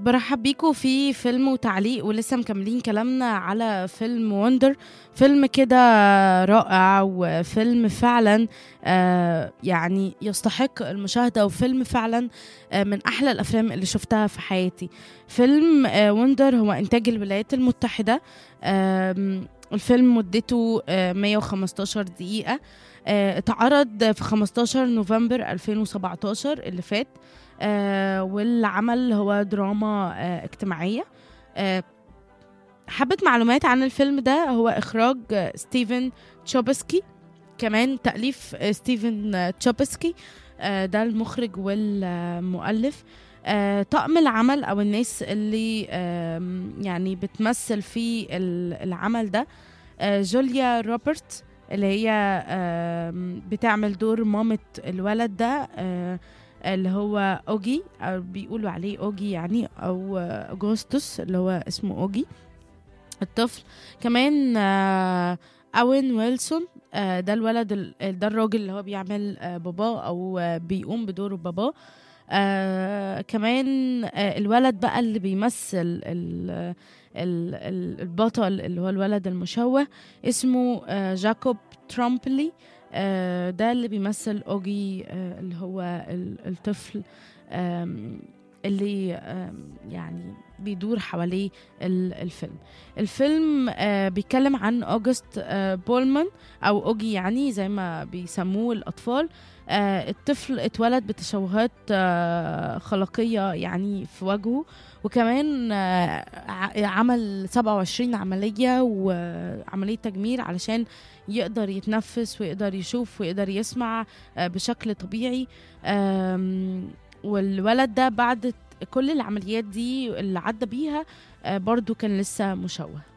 برحب بيكم في فيلم وتعليق ولسه مكملين كلامنا على فيلم وندر فيلم كده رائع وفيلم فعلا آه يعني يستحق المشاهدة وفيلم فعلا آه من أحلى الأفلام اللي شفتها في حياتي فيلم آه وندر هو إنتاج الولايات المتحدة آه الفيلم مدته آه 115 دقيقة آه اتعرض في 15 نوفمبر 2017 اللي فات آه والعمل هو دراما آه اجتماعية آه حبة معلومات عن الفيلم ده هو إخراج آه ستيفن تشوبسكي كمان تأليف آه ستيفن آه تشوبسكي آه ده المخرج والمؤلف آه طقم العمل أو الناس اللي آه يعني بتمثل في العمل ده آه جوليا روبرت اللي هي آه بتعمل دور مامة الولد ده آه اللي هو اوجي او بيقولوا عليه اوجي يعني او اغسطس اللي هو اسمه اوجي الطفل كمان اوين ويلسون ده الولد ده الراجل اللي هو بيعمل باباه او بيقوم بدور باباه آه كمان آه الولد بقى اللي بيمثل ال ال البطل اللي هو الولد المشوه اسمه آه جاكوب ترامبلي آه ده اللي بيمثل اوجي آه اللي هو الطفل اللي يعني بيدور حواليه الفيلم الفيلم آه بيتكلم عن اوجست بولمان او اوجي يعني زي ما بيسموه الاطفال الطفل اتولد بتشوهات خلقيه يعني في وجهه وكمان عمل 27 عمليه وعمليه تجميل علشان يقدر يتنفس ويقدر يشوف ويقدر يسمع بشكل طبيعي والولد ده بعد كل العمليات دي اللي عدى بيها برضو كان لسه مشوه